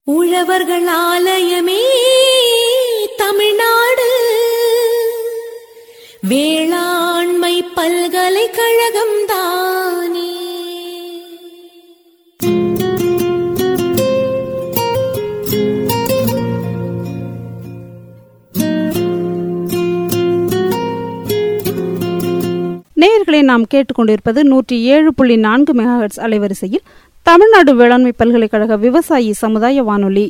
உழவர்கள் ஆலயமே தமிழ்நாடு வேளாண்மை பல்கலைக்கழகம் தானே நேயர்களை நாம் கேட்டுக்கொண்டிருப்பது நூற்றி ஏழு புள்ளி நான்கு மெகாஹெட்ஸ் அலைவரிசையில் தமிழ்நாடு வேளாண்மை பல்கலைக்கழக விவசாயி சமுதாய வானொலி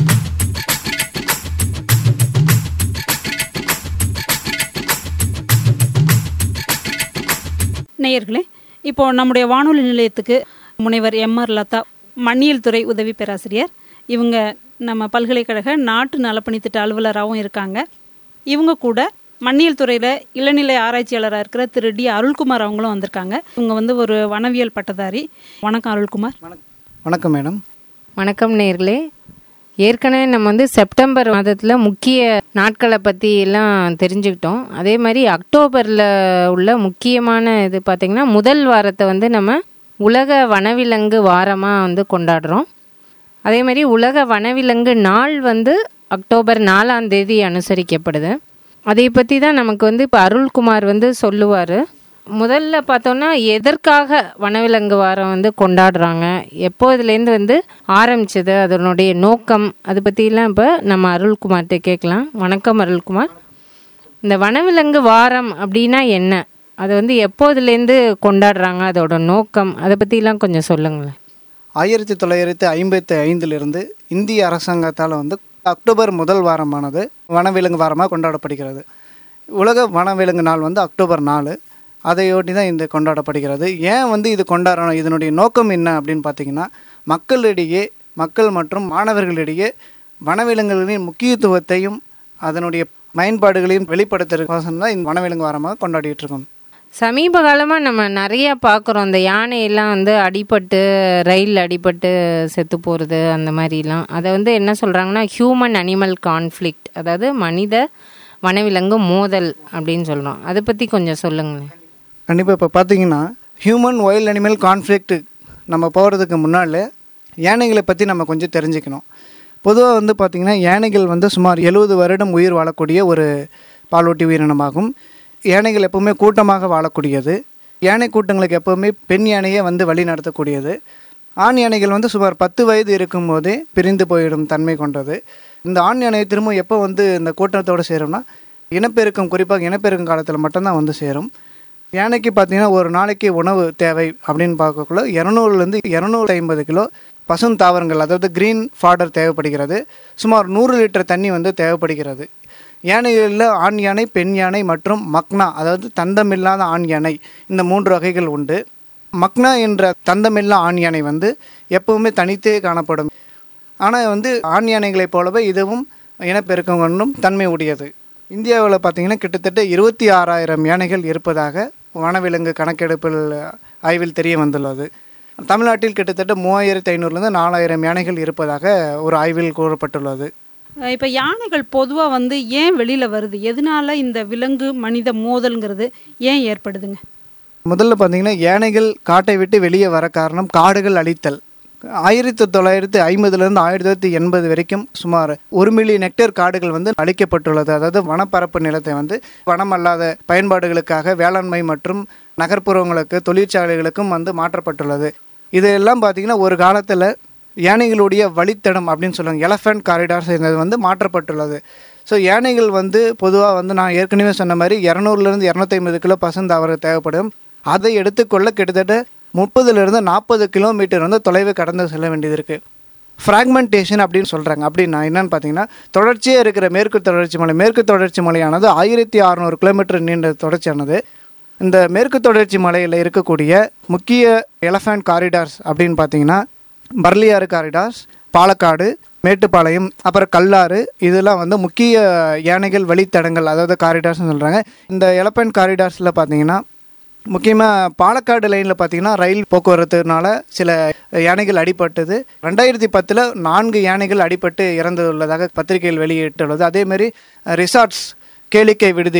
நேயர்களே இப்போ நம்முடைய வானொலி நிலையத்துக்கு முனைவர் எம்ஆர் லதா மண்ணியல் துறை உதவி பேராசிரியர் இவங்க நம்ம பல்கலைக்கழக நாட்டு நலப்பணித்திட்ட அலுவலராகவும் இருக்காங்க இவங்க கூட மண்ணியல் துறையில் இளநிலை ஆராய்ச்சியாளராக இருக்கிற திரு டி அருள்குமார் அவங்களும் வந்திருக்காங்க இவங்க வந்து ஒரு வனவியல் பட்டதாரி வணக்கம் அருள்குமார் வணக்கம் மேடம் வணக்கம் நேர்களே ஏற்கனவே நம்ம வந்து செப்டம்பர் மாதத்தில் முக்கிய நாட்களை பற்றி எல்லாம் தெரிஞ்சுக்கிட்டோம் அதே மாதிரி அக்டோபரில் உள்ள முக்கியமான இது பார்த்திங்கன்னா முதல் வாரத்தை வந்து நம்ம உலக வனவிலங்கு வாரமாக வந்து கொண்டாடுறோம் அதே மாதிரி உலக வனவிலங்கு நாள் வந்து அக்டோபர் நாலாம் தேதி அனுசரிக்கப்படுது அதை பற்றி தான் நமக்கு வந்து இப்போ அருள்குமார் வந்து சொல்லுவார் முதல்ல பார்த்தோன்னா எதற்காக வனவிலங்கு வாரம் வந்து கொண்டாடுறாங்க எப்போ இதுலேருந்து வந்து ஆரம்பிச்சது அதனுடைய நோக்கம் அதை பற்றிலாம் இப்போ நம்ம அருள்குமார்கிட்ட கேட்கலாம் வணக்கம் அருள்குமார் இந்த வனவிலங்கு வாரம் அப்படின்னா என்ன அதை வந்து எப்போதுலேருந்து கொண்டாடுறாங்க அதோட நோக்கம் அதை பற்றிலாம் கொஞ்சம் சொல்லுங்களேன் ஆயிரத்தி தொள்ளாயிரத்தி ஐம்பத்தி ஐந்திலிருந்து இந்திய அரசாங்கத்தால் வந்து அக்டோபர் முதல் வாரமானது வனவிலங்கு வாரமாக கொண்டாடப்படுகிறது உலக வனவிலங்கு நாள் வந்து அக்டோபர் நாலு அதையொட்டி தான் இந்த கொண்டாடப்படுகிறது ஏன் வந்து இது கொண்டாடணும் இதனுடைய நோக்கம் என்ன அப்படின்னு பார்த்தீங்கன்னா மக்களிடையே மக்கள் மற்றும் மாணவர்களிடையே வனவிலங்குகளின் முக்கியத்துவத்தையும் அதனுடைய பயன்பாடுகளையும் வெளிப்படுத்துறதுக்கோசரம் தான் இந்த வனவிலங்கு வாரமாக கொண்டாடிட்டு இருக்கோம் சமீப காலமாக நம்ம நிறைய பார்க்குறோம் இந்த யானையெல்லாம் வந்து அடிபட்டு ரயில் அடிபட்டு செத்து போகிறது அந்த மாதிரிலாம் அதை வந்து என்ன சொல்கிறாங்கன்னா ஹியூமன் அனிமல் கான்ஃப்ளிக்ட் அதாவது மனித வனவிலங்கு மோதல் அப்படின்னு சொல்கிறோம் அதை பற்றி கொஞ்சம் சொல்லுங்களேன் கண்டிப்பாக இப்போ பார்த்தீங்கன்னா ஹியூமன் வைல்ட் அனிமல் கான்ஃப்ளிக்ட் நம்ம போகிறதுக்கு முன்னால் யானைகளை பற்றி நம்ம கொஞ்சம் தெரிஞ்சுக்கணும் பொதுவாக வந்து பார்த்திங்கன்னா யானைகள் வந்து சுமார் எழுபது வருடம் உயிர் வாழக்கூடிய ஒரு பாலூட்டி உயிரினமாகும் யானைகள் எப்போவுமே கூட்டமாக வாழக்கூடியது யானை கூட்டங்களுக்கு எப்போவுமே பெண் யானையே வந்து வழி நடத்தக்கூடியது ஆண் யானைகள் வந்து சுமார் பத்து வயது இருக்கும்போதே பிரிந்து போயிடும் தன்மை கொண்டது இந்த ஆண் யானை திரும்ப எப்போ வந்து இந்த கூட்டத்தோடு சேரும்னா இனப்பெருக்கம் குறிப்பாக இனப்பெருக்கம் காலத்தில் மட்டும்தான் வந்து சேரும் யானைக்கு பார்த்தீங்கன்னா ஒரு நாளைக்கு உணவு தேவை அப்படின்னு பார்க்கக்குள்ள இரநூறுலேருந்து இரநூறு ஐம்பது கிலோ பசும் தாவரங்கள் அதாவது க்ரீன் ஃபாடர் தேவைப்படுகிறது சுமார் நூறு லிட்டர் தண்ணி வந்து தேவைப்படுகிறது யானைகளில் ஆண் யானை பெண் யானை மற்றும் மக்னா அதாவது தந்தமில்லாத ஆண் யானை இந்த மூன்று வகைகள் உண்டு மக்னா என்ற தந்தமில்லா ஆண் யானை வந்து எப்பவுமே தனித்தே காணப்படும் ஆனால் வந்து ஆண் யானைகளைப் போலவே இதுவும் இனப்பெருக்கம் கொண்டும் தன்மை உடையது இந்தியாவில் பார்த்தீங்கன்னா கிட்டத்தட்ட இருபத்தி ஆறாயிரம் யானைகள் இருப்பதாக வனவிலங்கு கணக்கெடுப்பில் ஆய்வில் தெரிய வந்துள்ளது தமிழ்நாட்டில் கிட்டத்தட்ட மூவாயிரத்தி ஐநூறுலேருந்து நாலாயிரம் யானைகள் இருப்பதாக ஒரு ஆய்வில் கூறப்பட்டுள்ளது இப்போ யானைகள் பொதுவாக வந்து ஏன் வெளியில் வருது எதனால இந்த விலங்கு மனித மோதல்ங்கிறது ஏன் ஏற்படுதுங்க முதல்ல பார்த்தீங்கன்னா யானைகள் காட்டை விட்டு வெளியே வர காரணம் காடுகள் அழித்தல் ஆயிரத்தி தொள்ளாயிரத்தி ஐம்பதுலேருந்து ஆயிரத்தி தொள்ளாயிரத்தி எண்பது வரைக்கும் சுமார் ஒரு மில்லியன் ஹெக்டேர் காடுகள் வந்து அழிக்கப்பட்டுள்ளது அதாவது வனப்பரப்பு நிலத்தை வந்து வனம் அல்லாத பயன்பாடுகளுக்காக வேளாண்மை மற்றும் நகர்ப்புறங்களுக்கு தொழிற்சாலைகளுக்கும் வந்து மாற்றப்பட்டுள்ளது இதெல்லாம் பார்த்தீங்கன்னா ஒரு காலத்தில் யானைகளுடைய வழித்தடம் அப்படின்னு சொல்லுவாங்க எலஃபண்ட் காரிடார்ஸ் என்பது வந்து மாற்றப்பட்டுள்ளது ஸோ யானைகள் வந்து பொதுவாக வந்து நான் ஏற்கனவே சொன்ன மாதிரி இரநூறுலேருந்து இரநூத்தி ஐம்பது கிலோ பசுந்தாவரம் தேவைப்படும் அதை எடுத்துக்கொள்ள கிட்டத்தட்ட முப்பதுலேருந்து நாற்பது கிலோமீட்டர் வந்து தொலைவு கடந்து செல்ல வேண்டியது இருக்குது ஃப்ராக்மெண்டேஷன் அப்படின்னு சொல்கிறாங்க அப்படின்னா என்னன்னு பார்த்தீங்கன்னா தொடர்ச்சியாக இருக்கிற மேற்கு தொடர்ச்சி மலை மேற்கு தொடர்ச்சி மலையானது ஆயிரத்தி அறநூறு கிலோமீட்டர் நீண்ட தொடர்ச்சியானது இந்த மேற்கு தொடர்ச்சி மலையில் இருக்கக்கூடிய முக்கிய எலஃபண்ட் காரிடார்ஸ் அப்படின்னு பார்த்தீங்கன்னா பர்லியாறு காரிடார்ஸ் பாலக்காடு மேட்டுப்பாளையம் அப்புறம் கல்லாறு இதெல்லாம் வந்து முக்கிய யானைகள் வழித்தடங்கள் அதாவது காரிடார்ஸ்னு சொல்கிறாங்க இந்த எலஃபண்ட் காரிடார்ஸில் பார்த்தீங்கன்னா முக்கியமாக பாலக்காடு லைனில் பார்த்தீங்கன்னா ரயில் போக்குவரத்துனால சில யானைகள் அடிபட்டது ரெண்டாயிரத்தி பத்தில் நான்கு யானைகள் அடிபட்டு இறந்துள்ளதாக பத்திரிகையில் வெளியிட்டுள்ளது அதேமாரி ரிசார்ட்ஸ் கேளிக்கை விடுதிகள்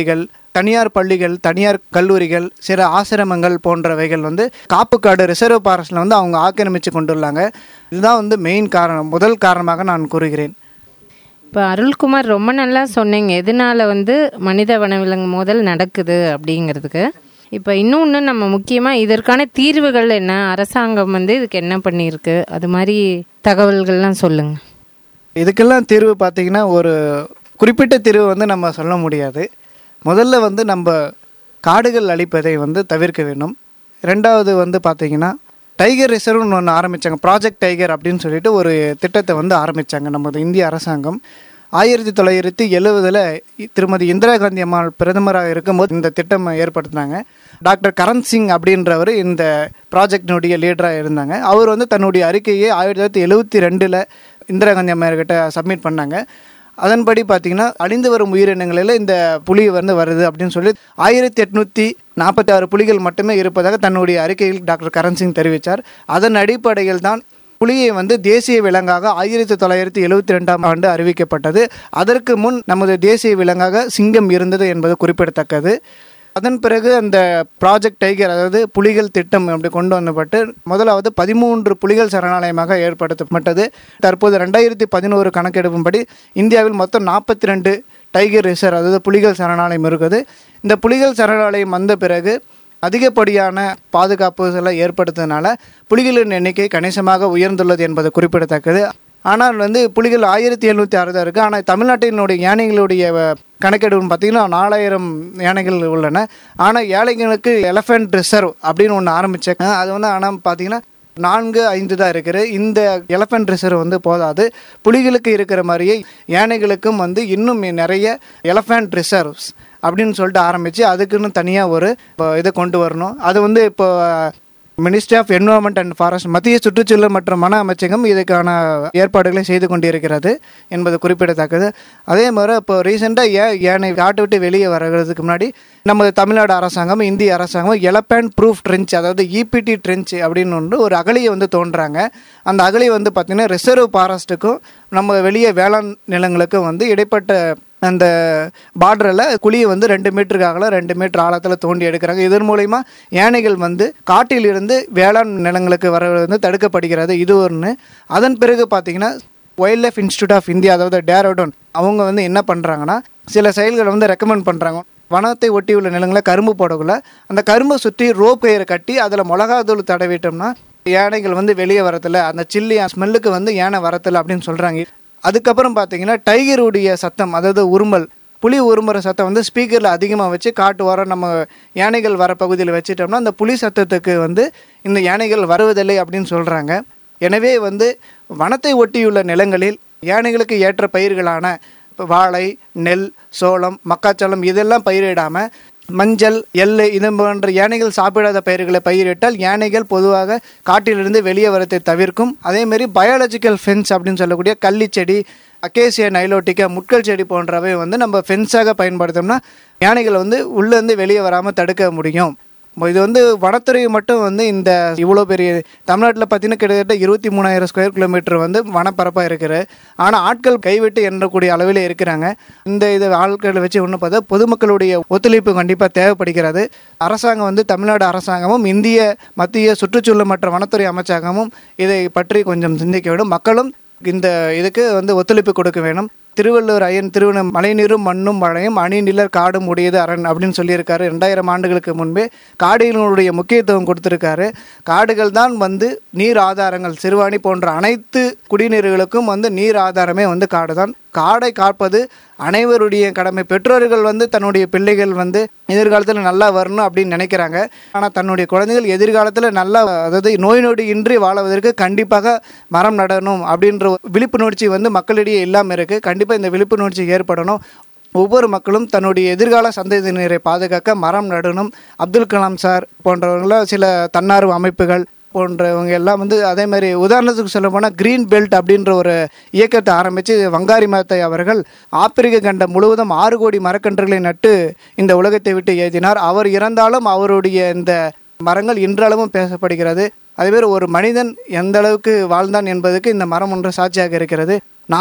தனியார் பள்ளிகள் தனியார் கல்லூரிகள் சில ஆசிரமங்கள் போன்றவைகள் வந்து காப்புக்காடு ரிசர்வ் ஃபாரஸ்டில் வந்து அவங்க ஆக்கிரமித்து கொண்டுள்ளாங்க இதுதான் வந்து மெயின் காரணம் முதல் காரணமாக நான் கூறுகிறேன் இப்போ அருள்குமார் ரொம்ப நல்லா சொன்னீங்க எதனால வந்து மனித வனவிலங்கு மோதல் நடக்குது அப்படிங்கிறதுக்கு இப்போ இன்னொன்று நம்ம முக்கியமாக இதற்கான தீர்வுகள் என்ன அரசாங்கம் வந்து இதுக்கு என்ன பண்ணியிருக்கு அது மாதிரி தகவல்கள்லாம் சொல்லுங்கள் இதுக்கெல்லாம் தீர்வு பார்த்தீங்கன்னா ஒரு குறிப்பிட்ட தீர்வு வந்து நம்ம சொல்ல முடியாது முதல்ல வந்து நம்ம காடுகள் அழிப்பதை வந்து தவிர்க்க வேண்டும் ரெண்டாவது வந்து பார்த்தீங்கன்னா டைகர் ரிசர்வ்னு ஒன்று ஆரம்பித்தாங்க ப்ராஜெக்ட் டைகர் அப்படின்னு சொல்லிட்டு ஒரு திட்டத்தை வந்து ஆரம்பித்தாங்க நமது இந்திய அரசாங்கம் ஆயிரத்தி தொள்ளாயிரத்தி எழுவதில் திருமதி இந்திரா காந்தி அம்மாள் பிரதமராக இருக்கும்போது இந்த திட்டம் ஏற்படுத்தினாங்க டாக்டர் கரண் சிங் அப்படின்றவர் இந்த ப்ராஜெக்டினுடைய லீடராக இருந்தாங்க அவர் வந்து தன்னுடைய அறிக்கையை ஆயிரத்தி தொள்ளாயிரத்தி எழுவத்தி ரெண்டில் இந்திரா காந்தி அம்மையார்கிட்ட சப்மிட் பண்ணாங்க அதன்படி பார்த்தீங்கன்னா அழிந்து வரும் உயிரினங்களில் இந்த புலி வந்து வருது அப்படின்னு சொல்லி ஆயிரத்தி எட்நூற்றி நாற்பத்தி ஆறு புலிகள் மட்டுமே இருப்பதாக தன்னுடைய அறிக்கையில் டாக்டர் கரண் சிங் தெரிவித்தார் அதன் அடிப்படையில் தான் புலியை வந்து தேசிய விலங்காக ஆயிரத்தி தொள்ளாயிரத்தி எழுவத்தி ரெண்டாம் ஆண்டு அறிவிக்கப்பட்டது அதற்கு முன் நமது தேசிய விலங்காக சிங்கம் இருந்தது என்பது குறிப்பிடத்தக்கது அதன் பிறகு அந்த ப்ராஜெக்ட் டைகர் அதாவது புலிகள் திட்டம் அப்படி கொண்டு வந்தப்பட்டு முதலாவது பதிமூன்று புலிகள் சரணாலயமாக ஏற்படுத்தப்பட்டது தற்போது ரெண்டாயிரத்தி பதினோரு கணக்கெடுப்பும்படி இந்தியாவில் மொத்தம் நாற்பத்தி ரெண்டு டைகர் ரிசர்வ் அதாவது புலிகள் சரணாலயம் இருக்குது இந்த புலிகள் சரணாலயம் வந்த பிறகு அதிகப்படியான பாதுகாப்பு எல்லாம் ஏற்படுத்ததுனால புலிகளின் எண்ணிக்கை கணிசமாக உயர்ந்துள்ளது என்பது குறிப்பிடத்தக்கது ஆனால் வந்து புலிகள் ஆயிரத்தி எழுநூற்றி அறுபது தான் இருக்குது ஆனால் தமிழ்நாட்டினுடைய யானைகளுடைய அஹ், கணக்கெடுப்பு பார்த்தீங்கன்னா நாலாயிரம் யானைகள் உள்ளன ஆனால் ஏழைகளுக்கு எலஃபென்ட் ரிசர்வ் அப்படின்னு ஒன்று ஆரம்பிச்சாங்க அது வந்து ஆனால் பார்த்தீங்கன்னா நான்கு ஐந்து தான் இருக்குது இந்த எலஃபென்ட் ரிசர்வ் வந்து போதாது புலிகளுக்கு இருக்கிற மாதிரியே யானைகளுக்கும் வந்து இன்னும் நிறைய எலஃபென்ட் ரிசர்வ்ஸ் அப்படின்னு சொல்லிட்டு ஆரம்பித்து அதுக்குன்னு தனியாக ஒரு இப்போ இதை கொண்டு வரணும் அது வந்து இப்போ ministry of environment and forest மத்திய சுற்றுச்சூழல் மற்றும் மன அமைச்சகம் இதுக்கான ஏற்பாடுகளை செய்து கொண்டிருக்கிறது என்பது குறிப்பிடத்தக்கது அதே மாதிரி இப்போ ரீசெண்டாக ஏ யானை காட்டு விட்டு வெளியே வர்றதுக்கு முன்னாடி நமது தமிழ்நாடு அரசாங்கம் இந்திய அரசாங்கம் எலப்பேண்ட் ப்ரூஃப் ட்ரென்ச் அதாவது இபிடி ட்ரென்ச் அப்படின்னு ஒன்று ஒரு அகழியை வந்து தோன்றாங்க அந்த அகழி வந்து பார்த்திங்கன்னா ரிசர்வ் ஃபாரஸ்ட்டுக்கும் நம்ம வெளியே வேளாண் நிலங்களுக்கும் வந்து இடைப்பட்ட அந்த பார்டரில் குழியை வந்து ரெண்டு மீட்டருக்கு அகலம் ரெண்டு மீட்டர் ஆழத்தில் தோண்டி எடுக்கிறாங்க இதன் மூலயமா யானைகள் வந்து காட்டில் இருந்து வேளாண் நிலங்களுக்கு வர வந்து தடுக்கப்படுகிறது இது ஒன்று அதன் பிறகு பார்த்தீங்கன்னா wildlife institute of India அதாவது டேரோடோன் அவங்க வந்து என்ன பண்ணுறாங்கன்னா சில செயல்களை வந்து ரெக்கமெண்ட் பண்ணுறாங்க வனத்தை ஒட்டி உள்ள நிலங்களை கரும்பு போடக்குள்ள அந்த கரும்பை சுற்றி ரோப் கயிறை கட்டி அதில் மிளகாத்தூள் தடவிட்டோம்னா யானைகள் வந்து வெளியே வரதில்ல அந்த சில்லி ஸ்மெல்லுக்கு வந்து யானை வரதில்ல அப்படின்னு சொல்கிறாங்க அதுக்கப்புறம் பார்த்தீங்கன்னா டைகருடைய சத்தம் அதாவது உருமல் புலி உருமுற சத்தம் வந்து ஸ்பீக்கரில் அதிகமாக வச்சு காட்டு ஓரம் நம்ம யானைகள் வர பகுதியில் வச்சிட்டோம்னா அந்த புலி சத்தத்துக்கு வந்து இந்த யானைகள் வருவதில்லை அப்படின்னு சொல்கிறாங்க எனவே வந்து வனத்தை ஒட்டியுள்ள நிலங்களில் யானைகளுக்கு ஏற்ற பயிர்களான இப்போ வாழை நெல் சோளம் மக்காச்சோளம் இதெல்லாம் பயிரிடாமல் மஞ்சள் எள்ளு இது போன்ற யானைகள் சாப்பிடாத பயிர்களை பயிரிட்டால் யானைகள் பொதுவாக காட்டிலிருந்து வெளியே வரத்தை தவிர்க்கும் அதேமாரி பயாலஜிக்கல் ஃபென்ஸ் அப்படின்னு சொல்லக்கூடிய கள்ளி செடி அக்கேசியா நைலோட்டிக்கா முட்கள் செடி போன்றவை வந்து நம்ம ஃபென்ஸாக பயன்படுத்தோம்னா யானைகள் வந்து உள்ளேருந்து வெளியே வராமல் தடுக்க முடியும் இது வந்து வனத்துறை மட்டும் வந்து இந்த இவ்வளோ பெரிய தமிழ்நாட்டில் பார்த்தீங்கன்னா கிட்டத்தட்ட இருபத்தி மூணாயிரம் ஸ்கொயர் கிலோமீட்டர் வந்து வனப்பரப்பாக இருக்குது ஆனால் ஆட்கள் கைவிட்டு எண்ணக்கூடிய அளவில் இருக்கிறாங்க இந்த இது ஆட்களை வச்சு ஒன்று பார்த்தா பொதுமக்களுடைய ஒத்துழைப்பு கண்டிப்பாக தேவைப்படுகிறது அரசாங்கம் வந்து தமிழ்நாடு அரசாங்கமும் இந்திய மத்திய சுற்றுச்சூழல் மற்றும் வனத்துறை அமைச்சகமும் இதை பற்றி கொஞ்சம் சிந்திக்க வேண்டும் மக்களும் இந்த இதுக்கு வந்து ஒத்துழைப்பு கொடுக்க வேணும் திருவள்ளுவர் ஐயன் திருவண்ண மழைநீரும் மண்ணும் மழையும் அணி நிலர் காடும் உடையது அரண் அப்படின்னு சொல்லியிருக்காரு ரெண்டாயிரம் ஆண்டுகளுக்கு முன்பே காடுகளுடைய முக்கியத்துவம் கொடுத்துருக்காரு காடுகள் தான் வந்து நீர் ஆதாரங்கள் சிறுவாணி போன்ற அனைத்து குடிநீர்களுக்கும் வந்து நீர் ஆதாரமே வந்து காடு தான் காடை காப்பது அனைவருடைய கடமை பெற்றோர்கள் வந்து தன்னுடைய பிள்ளைகள் வந்து எதிர்காலத்தில் நல்லா வரணும் அப்படின்னு நினைக்கிறாங்க ஆனால் தன்னுடைய குழந்தைகள் எதிர்காலத்தில் நல்லா அதாவது நோய் நொடி இன்றி வாழுவதற்கு கண்டிப்பாக மரம் நடணும் அப்படின்ற விழிப்புணர்ச்சி வந்து மக்களிடையே இல்லாமல் இருக்குது கண்டிப்பாக இந்த விழிப்புணர்ச்சி ஏற்படணும் ஒவ்வொரு மக்களும் தன்னுடைய எதிர்கால சந்ததியினரை பாதுகாக்க மரம் நடணும் அப்துல் கலாம் சார் போன்றவங்கள சில தன்னார்வ அமைப்புகள் போன்றவங்க எல்லாம் வந்து அதே மாதிரி உதாரணத்துக்கு சொல்ல போனால் க்ரீன் பெல்ட் அப்படின்ற ஒரு இயக்கத்தை ஆரம்பித்து வங்காரி மாத்தை அவர்கள் ஆப்பிரிக்க கண்டம் முழுவதும் ஆறு கோடி மரக்கன்றுகளை நட்டு இந்த உலகத்தை விட்டு ஏற்றினார் அவர் இறந்தாலும் அவருடைய இந்த மரங்கள் இன்றளவும் பேசப்படுகிறது அதேமாதிரி ஒரு மனிதன் எந்த அளவுக்கு வாழ்ந்தான் என்பதற்கு இந்த மரம் ஒன்று சாட்சியாக இருக்கிறது நாமும்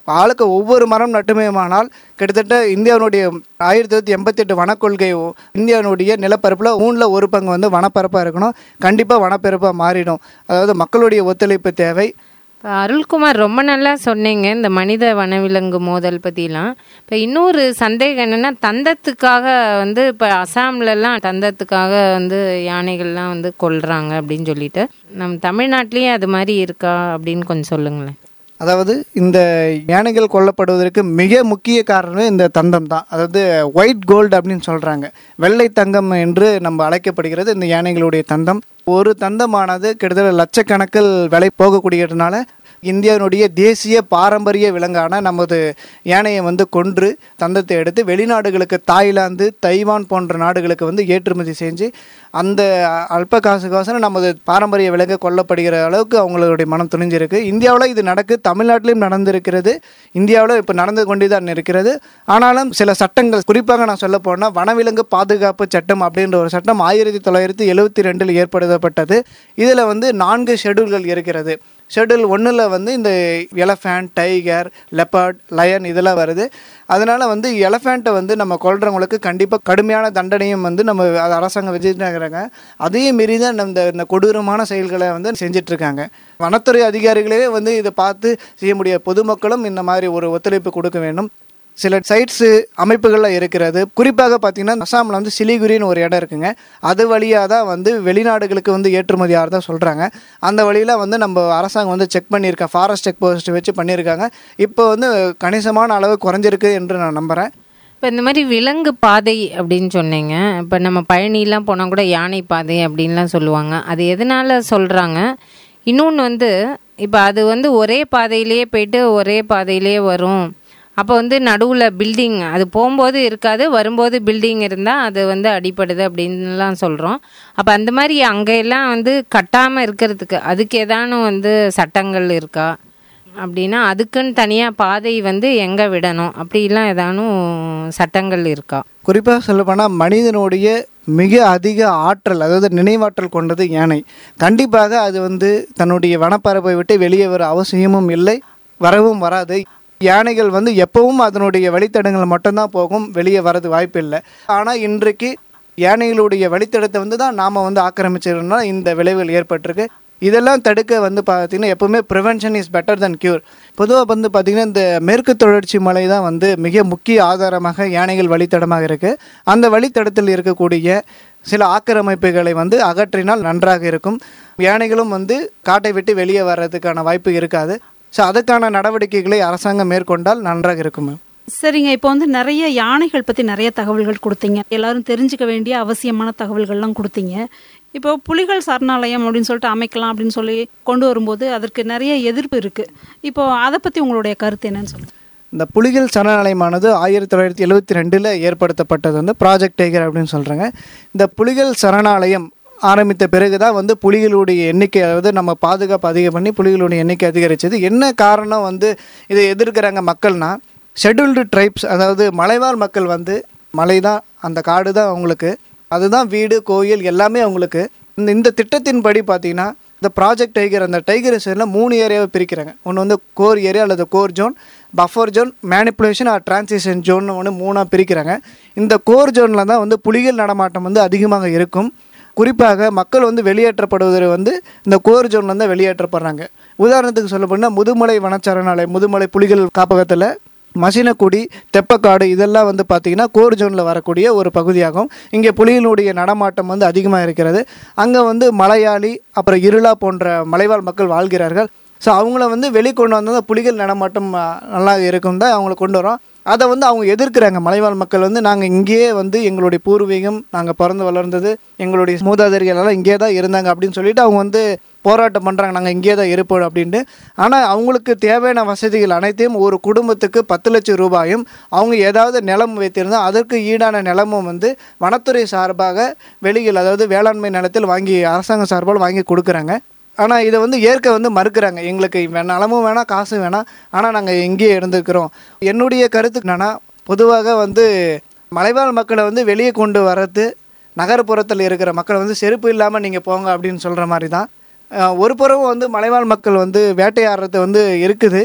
ஆளுக்கு ஒவ்வொரு மரம் நட்டுமேமானால் கிட்டத்தட்ட இந்தியாவினுடைய ஆயிரத்தி தொள்ளாயிரத்தி எண்பத்தெட்டு வனக்கொள்கை ஒ- இந்தியாவினுடைய நிலப்பரப்பில் மூணில் ஒரு பங்கு வந்து வனப்பரப்பாக இருக்கணும் கண்டிப்பாக வனப்பரப்பாக மாறிடும் அதாவது மக்களுடைய ஒத்துழைப்பு தேவை இப்போ அருள்குமார் ரொம்ப நல்லா சொன்னீங்க இந்த மனித வனவிலங்கு மோதல் பற்றிலாம் இப்போ இன்னொரு சந்தேகம் என்னென்னா தந்தத்துக்காக வந்து இப்போ அசாம்லலாம் தந்தத்துக்காக வந்து யானைகள்லாம் வந்து கொல்றாங்க அப்படின்னு சொல்லிட்டு நம்ம தமிழ்நாட்டிலேயே அது மாதிரி இருக்கா அப்படின்னு கொஞ்சம் சொல்லுங்களேன் அதாவது இந்த யானைகள் கொல்லப்படுவதற்கு மிக முக்கிய காரணம் இந்த தந்தம் தான் அதாவது ஒயிட் கோல்டு அப்படின்னு சொல்கிறாங்க வெள்ளை தங்கம் என்று நம்ம அழைக்கப்படுகிறது இந்த யானைகளுடைய தந்தம் ஒரு தந்தமானது கிட்டத்தட்ட லட்சக்கணக்கில் விலை போகக்கூடியதுனால இந்தியாவினுடைய தேசிய பாரம்பரிய விலங்கான நமது யானையை வந்து கொன்று தந்தத்தை எடுத்து வெளிநாடுகளுக்கு தாய்லாந்து தைவான் போன்ற நாடுகளுக்கு வந்து ஏற்றுமதி செஞ்சு அந்த அல்ப காசுக்கோசரம் நமது பாரம்பரிய விலங்கு கொல்லப்படுகிற அளவுக்கு அவங்களுடைய மனம் துணிஞ்சிருக்கு இந்தியாவில் இது நடக்கு தமிழ்நாட்டிலும் நடந்திருக்கிறது இந்தியாவில் இப்போ நடந்து கொண்டு தான் இருக்கிறது ஆனாலும் சில சட்டங்கள் குறிப்பாக நான் சொல்ல போனால் வனவிலங்கு பாதுகாப்பு சட்டம் அப்படின்ற ஒரு சட்டம் ஆயிரத்தி தொள்ளாயிரத்தி எழுபத்தி ரெண்டில் ஏற்படுத்தப்பட்டது இதில் வந்து நான்கு ஷெடியூல்கள் இருக்கிறது ஷெடியூல் ஒன்றில் வந்து இந்த எலஃபேண்ட் டைகர் லெப்பர்ட் லயன் இதெல்லாம் வருது அதனால் வந்து எலஃபேண்ட்டை வந்து நம்ம கொல்றவங்களுக்கு கண்டிப்பாக கடுமையான தண்டனையும் வந்து நம்ம அது அரசாங்கம் வச்சுருக்காங்க அதையும் மீறி தான் நம்ம இந்த இந்த கொடூரமான செயல்களை வந்து செஞ்சிட்ருக்காங்க வனத்துறை அதிகாரிகளே வந்து இதை பார்த்து செய்ய முடியாது பொதுமக்களும் இந்த மாதிரி ஒரு ஒத்துழைப்பு கொடுக்க வேண்டும் சில சைட்ஸு அமைப்புகள்லாம் இருக்கிறது குறிப்பாக பார்த்தீங்கன்னா அசாமில் வந்து சிலிகுரின்னு ஒரு இடம் இருக்குங்க அது வழியாக தான் வந்து வெளிநாடுகளுக்கு வந்து ஏற்றுமதி ஆகிறதா சொல்கிறாங்க அந்த வழியில் வந்து நம்ம அரசாங்கம் வந்து செக் பண்ணியிருக்கேன் ஃபாரஸ்ட் செக் போஸ்ட் வச்சு பண்ணியிருக்காங்க இப்போ வந்து கணிசமான அளவு குறைஞ்சிருக்கு என்று நான் நம்புகிறேன் இப்போ இந்த மாதிரி விலங்கு பாதை அப்படின்னு சொன்னீங்க இப்போ நம்ம பழனிலாம் போனால் கூட யானை பாதை அப்படின்லாம் சொல்லுவாங்க அது எதனால சொல்கிறாங்க இன்னொன்று வந்து இப்போ அது வந்து ஒரே பாதையிலேயே போயிட்டு ஒரே பாதையிலேயே வரும் அப்போ வந்து நடுவில் பில்டிங் அது போகும்போது இருக்காது வரும்போது பில்டிங் இருந்தால் அது வந்து அடிப்படுது அப்படின்லாம் சொல்கிறோம் அப்போ அந்த மாதிரி அங்கே எல்லாம் வந்து கட்டாமல் இருக்கிறதுக்கு அதுக்கு ஏதானும் வந்து சட்டங்கள் இருக்கா அப்படின்னா அதுக்குன்னு தனியாக பாதை வந்து எங்கே விடணும் அப்படிலாம் ஏதானும் சட்டங்கள் இருக்கா குறிப்பாக சொல்லப்போனால் மனிதனுடைய மிக அதிக ஆற்றல் அதாவது நினைவாற்றல் கொண்டது யானை கண்டிப்பாக அது வந்து தன்னுடைய வனப்பரப்பை விட்டு வெளியே வர அவசியமும் இல்லை வரவும் வராது யானைகள் வந்து எப்பவும் அதனுடைய வழித்தடங்கள் மட்டும்தான் போகும் வெளியே வரது வாய்ப்பு இல்லை ஆனால் இன்றைக்கு யானைகளுடைய வழித்தடத்தை வந்து தான் நாம் வந்து ஆக்கிரமிச்சிருந்தோம்னா இந்த விளைவுகள் ஏற்பட்டிருக்கு இதெல்லாம் தடுக்க வந்து பார்த்தீங்கன்னா எப்பவுமே prevention is better than cure பொதுவாக வந்து பார்த்திங்கன்னா இந்த மேற்கு தொடர்ச்சி மலை தான் வந்து மிக முக்கிய ஆதாரமாக யானைகள் வழித்தடமாக இருக்குது அந்த வழித்தடத்தில் இருக்கக்கூடிய சில ஆக்கிரமிப்புகளை வந்து அகற்றினால் நன்றாக இருக்கும் யானைகளும் வந்து காட்டை விட்டு வெளியே வர்றதுக்கான வாய்ப்பு இருக்காது ஸோ அதுக்கான நடவடிக்கைகளை அரசாங்கம் மேற்கொண்டால் நன்றாக இருக்கும் மேம் சரிங்க இப்போ வந்து நிறைய யானைகள் பற்றி நிறைய தகவல்கள் கொடுத்தீங்க எல்லாரும் தெரிஞ்சுக்க வேண்டிய அவசியமான தகவல்கள்லாம் கொடுத்தீங்க இப்போ புலிகள் சரணாலயம் அப்படின்னு சொல்லிட்டு அமைக்கலாம் அப்படின்னு சொல்லி கொண்டு வரும்போது அதற்கு நிறைய எதிர்ப்பு இருக்குது இப்போ அதை பற்றி உங்களுடைய கருத்து என்னன்னு சொல்லுங்கள் இந்த புலிகள் சரணாலயமானது ஆயிரத்தி தொள்ளாயிரத்தி எழுபத்தி ரெண்டில் ஏற்படுத்தப்பட்டது வந்து ப்ராஜெக்ட் டைகர் அப்படின்னு சொல்கிறாங்க இந்த புலிகள் சரணாலயம் ஆரம்பித்த பிறகு தான் வந்து புலிகளுடைய எண்ணிக்கை அதாவது நம்ம பாதுகாப்பு அதிகம் பண்ணி புலிகளுடைய எண்ணிக்கை அதிகரிச்சது என்ன காரணம் வந்து இதை எதிர்க்கிறாங்க மக்கள்னா ஷெட்யூல்டு ட்ரைப்ஸ் அதாவது மலைவாழ் மக்கள் வந்து மலை தான் அந்த காடு தான் அவங்களுக்கு அதுதான் வீடு கோயில் எல்லாமே அவங்களுக்கு இந்த இந்த திட்டத்தின்படி பார்த்தீங்கன்னா இந்த ப்ராஜெக்ட் டைகர் அந்த டைகர் ரிசர்வில் மூணு ஏரியாவை பிரிக்கிறாங்க ஒன்று வந்து கோர் ஏரியா அல்லது core zone buffer zone manipulation or transition zone ஒன்று மூணாக பிரிக்கிறாங்க இந்த கோர் ஜோனில் தான் வந்து புலிகள் நடமாட்டம் வந்து அதிகமாக இருக்கும் குறிப்பாக மக்கள் வந்து வெளியேற்றப்படுவது வந்து இந்த கோர் ஜோன்ல தான் வெளியேற்றப்படுறாங்க உதாரணத்துக்கு சொல்ல போனால் முதுமலை வனச்சரணாலயம் முதுமலை புலிகள் காப்பகத்தில் மசினக்குடி தெப்பக்காடு இதெல்லாம் வந்து பார்த்திங்கன்னா கோர் ஜோனில் வரக்கூடிய ஒரு பகுதியாகும் இங்கே புலிகளுடைய நடமாட்டம் வந்து அதிகமாக இருக்கிறது அங்கே வந்து மலையாளி அப்புறம் இருளா போன்ற மலைவாழ் மக்கள் வாழ்கிறார்கள் ஸோ அவங்கள வந்து வெளிக்கொண்டு வந்தால் புலிகள் நடமாட்டம் ஆ, நல்லா இருக்கும் தான் அவங்கள கொண்டு வரோம் அதை வந்து அவங்க எதிர்க்கிறாங்க மலைவாழ் மக்கள் வந்து நாங்கள் இங்கேயே வந்து எங்களுடைய பூர்வீகம் நாங்கள் பிறந்து வளர்ந்தது எங்களுடைய மூதாதையர்கள் எல்லாம் இங்கே தான் இருந்தாங்க அப்படின்னு சொல்லிட்டு அவங்க வந்து போராட்டம் பண்ணுறாங்க நாங்கள் இங்கே தான் இருப்போம் அப்படின்ட்டு ஆனால் அவங்களுக்கு தேவையான வசதிகள் அனைத்தையும் ஒரு குடும்பத்துக்கு பத்து லட்சம் ரூபாயும் அவங்க ஏதாவது நிலம் வைத்திருந்தால் அதற்கு ஈடான நிலமும் வந்து வனத்துறை சார்பாக வெளியில் அதாவது வேளாண்மை நிலத்தில் வாங்கி அரசாங்கம் சார்பால் வாங்கி கொடுக்குறாங்க ஆனால் இதை வந்து ஏற்க வந்து மறுக்கிறாங்க எங்களுக்கு வே- நிலமும் வேணாம் காசும் வேணாம் ஆனால் நாங்கள் இங்கேயே இருந்துக்கிறோம் என்னுடைய கருத்து என்னன்னா பொதுவாக வந்து மலைவாழ் மக்களை வந்து வெளியே கொண்டு வர்றது நகர்ப்புறத்தில் இருக்கிற மக்களை வந்து செருப்பு இல்லாமல் நீங்கள் போங்க அப்படின்னு சொல்கிற மாதிரி தான் அஹ் ஒரு புறம் வந்து மலைவாழ் மக்கள் வந்து வேட்டையாடுறது வந்து இருக்குது